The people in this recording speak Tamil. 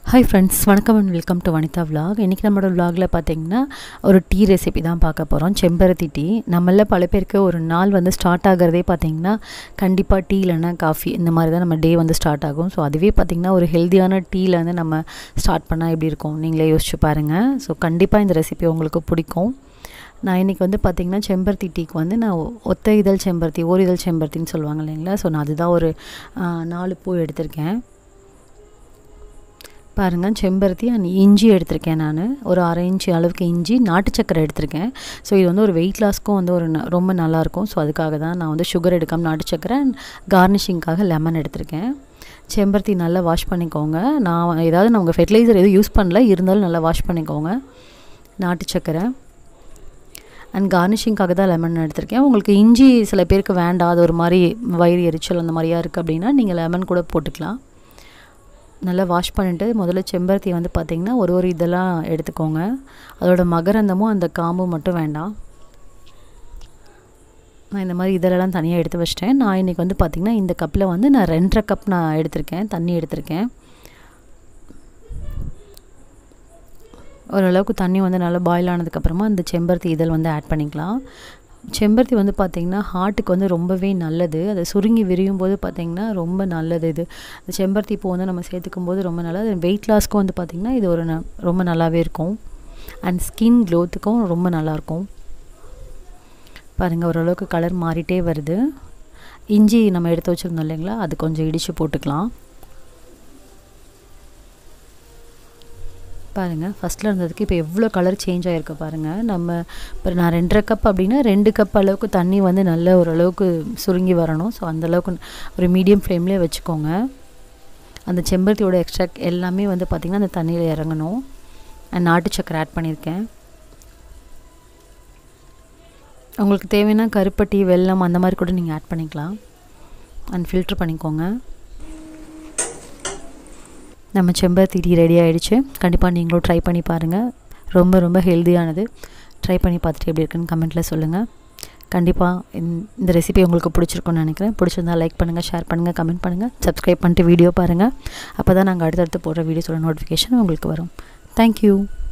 ஹாய் ஃப்ரெண்ட்ஸ் வணக்கம் and welcome to Vanitha vlog இன்றைக்கி நம்மளோட விலாகில் பார்த்தீங்கன்னா ஒரு டீ ரெசிபி தான் பார்க்க போகிறோம் செம்பருத்தி டீ நம்மள பல பேருக்கு ஒரு நாள் வந்து ஸ்டார்ட் ஆகிறதே பார்த்திங்கன்னா கண்டிப்பாக டீ இல்லைன்னா காஃபி இந்த மாதிரி தான் நம்ம டே வந்து ஸ்டார்ட் ஆகும் ஸோ அதுவே பார்த்திங்கன்னா ஒரு ஹெல்த்தியான டீயில் வந்து நம்ம ஸ்டார்ட் பண்ணால் எப்படி இருக்கும் நீங்களே யோசிச்சு பாருங்கள் ஸோ கண்டிப்பாக இந்த ரெசிபி உங்களுக்கு பிடிக்கும் நான் இன்றைக்கி வந்து பார்த்திங்கன்னா செம்பருத்தி டீக்கு வந்து நான் ஒத்த இதழ் செம்பருத்தி ஓர் இதழ் செம்பருத்தின்னு சொல்லுவாங்க இல்லைங்களா ஸோ நான் அதுதான் ஒரு நாலு பூ எடுத்திருக்கேன் பாருங்கள் செம்பருத்தி அண்ட் இஞ்சி எடுத்திருக்கேன் நான் ஒரு அரை இன்ச்சு அளவுக்கு இஞ்சி நாட்டு சக்கரை எடுத்திருக்கேன் ஸோ இது வந்து ஒரு வெயிட் லாஸ்க்கும் வந்து ஒரு ரொம்ப நல்லாயிருக்கும் ஸோ அதுக்காக தான் நான் வந்து சுகர் எடுக்காமல் நாட்டு சக்கரை அண்ட் கார்னிஷிங்காக லெமன் எடுத்திருக்கேன் செம்பருத்தி நல்லா வாஷ் பண்ணிக்கோங்க நான் ஏதாவது நான் உங்கள் ஃபெர்டிலைசர் எதுவும் யூஸ் பண்ணல இருந்தாலும் நல்லா வாஷ் பண்ணிக்கோங்க நாட்டு சக்கரை அண்ட் கார்னிஷிங்காக தான் லெமன் எடுத்திருக்கேன் உங்களுக்கு இஞ்சி சில பேருக்கு வேண்டாம் அது ஒரு மாதிரி வயிறு எரிச்சல் அந்த மாதிரியா இருக்குது அப்படின்னா நீங்கள் லெமன் கூட போட்டுக்கலாம் நல்லா வாஷ் பண்ணிவிட்டு முதல்ல செம்பருத்தி வந்து பார்த்திங்கன்னா ஒரு ஒரு இதெல்லாம் எடுத்துக்கோங்க அதோட மகரந்தமும் அந்த காம்பும் மட்டும் வேண்டாம் நான் இந்த மாதிரி இதெல்லாம் தனியாக எடுத்து வச்சிட்டேன் நான் இன்றைக்கி வந்து பார்த்திங்கன்னா இந்த கப்பில் வந்து நான் ரெண்டரை கப் நான் எடுத்திருக்கேன் தண்ணி எடுத்திருக்கேன் ஓரளவுக்கு தண்ணி வந்து நல்லா பாயில் ஆனதுக்கப்புறமா அந்த செம்பருத்தி இதழ் வந்து ஆட் பண்ணிக்கலாம் செம்பருத்தி வந்து பார்த்திங்கன்னா ஹார்ட்டுக்கு வந்து ரொம்பவே நல்லது அதை சுருங்கி விரியும் போது பார்த்திங்கன்னா ரொம்ப நல்லது இது இந்த செம்பருத்தி பூ வந்து நம்ம சேர்த்துக்கும் போது ரொம்ப நல்லது வெயிட் லாஸ்க்கும் வந்து பார்த்திங்கன்னா இது ஒரு ரொம்ப நல்லாவே இருக்கும் அண்ட் ஸ்கின் க்ளோத்துக்கும் ரொம்ப நல்லாயிருக்கும் பாருங்கள் ஓரளவுக்கு கலர் மாறிட்டே வருது இஞ்சி நம்ம எடுத்து வச்சுருந்தோம் இல்லைங்களா அது கொஞ்சம் இடித்து போட்டுக்கலாம் பாருங்கள் ஃபஸ்ட்டில் இருந்ததுக்கு இப்போ எவ்வளோ கலர் சேஞ்ச் ஆகிருக்கு பாருங்கள் நம்ம இப்போ நான் ரெண்டரை கப் அப்படின்னா ரெண்டு கப் அளவுக்கு தண்ணி வந்து நல்ல ஓரளவுக்கு சுருங்கி வரணும் ஸோ அந்தளவுக்கு ஒரு மீடியம் ஃப்ளேம்லேயே வச்சுக்கோங்க அந்த செம்பருத்தியோட எக்ஸ்ட்ராக்ட் எல்லாமே வந்து பார்த்திங்கன்னா அந்த தண்ணியில் இறங்கணும் நாட்டு சக்கரை ஆட் பண்ணியிருக்கேன் உங்களுக்கு தேவைன்னா கருப்பட்டி வெல்லம் அந்த மாதிரி கூட நீங்கள் ஆட் பண்ணிக்கலாம் அண்ட் ஃபில்ட்ரு பண்ணிக்கோங்க நம்ம செம்பருத்தி டீ ரெடி ஆகிடுச்சு கண்டிப்பாக நீங்களும் ட்ரை பண்ணி பாருங்கள் ரொம்ப ரொம்ப ஹெல்த்தியானது ட்ரை பண்ணி பார்த்துட்டு எப்படி இருக்குன்னு கமெண்ட்டில் சொல்லுங்கள் கண்டிப்பாக இந்த ரெசிபி உங்களுக்கு பிடிச்சிருக்குன்னு நினைக்கிறேன் பிடிச்சிருந்தால் லைக் பண்ணுங்கள் ஷேர் பண்ணுங்கள் கமெண்ட் பண்ணுங்கள் சப்ஸ்கிரைப் பண்ணிட்டு வீடியோ பாருங்கள் அப்போ தான் நாங்கள் அடுத்தடுத்து போடுற வீடியோஸோட நோட்டிஃபிகேஷன் உங்களுக்கு வரும் தேங்க்யூ